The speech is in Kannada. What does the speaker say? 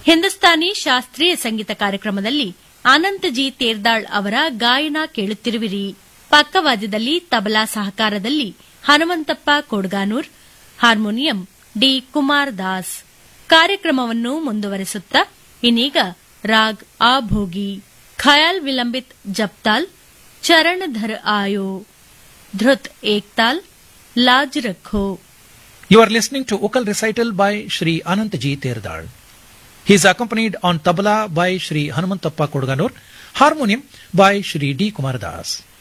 ಹಿಂದೂಸ್ತಾನಿ ಶಾಸ್ತ್ರೀಯ ಸಂಗೀತ ಕಾರ್ಯಕ್ರಮದಲ್ಲಿ ಅನಂತ್ ಜಿ ತೇರ್ದಾಳ್ ಅವರ ಗಾಯನ ಕೇಳುತ್ತಿರುವಿರಿ ಪಕ್ಕವಾದ್ಯದಲ್ಲಿ ತಬಲಾ ಸಹಕಾರದಲ್ಲಿ ಹನುಮಂತಪ್ಪ ಕೊಡ್ಗಾನೂರ್ ಹಾರ್ಮೋನಿಯಂ ಡಿ ಕುಮಾರ್ ದಾಸ್ ಕಾರ್ಯಕ್ರಮವನ್ನು ಮುಂದುವರೆಸುತ್ತಾ ಇನ್ನೀಗ Raag Abhogi Khayal Vilambit Jhaptal Charan Dhar Aayo Drut Ektal Laaj Rakho You are listening to vocal recital by Shri Anant Ji Terdal. He is accompanied on tabla by Shri Hanumantappa Kodganur, harmonium by Shri D. Kumar Das.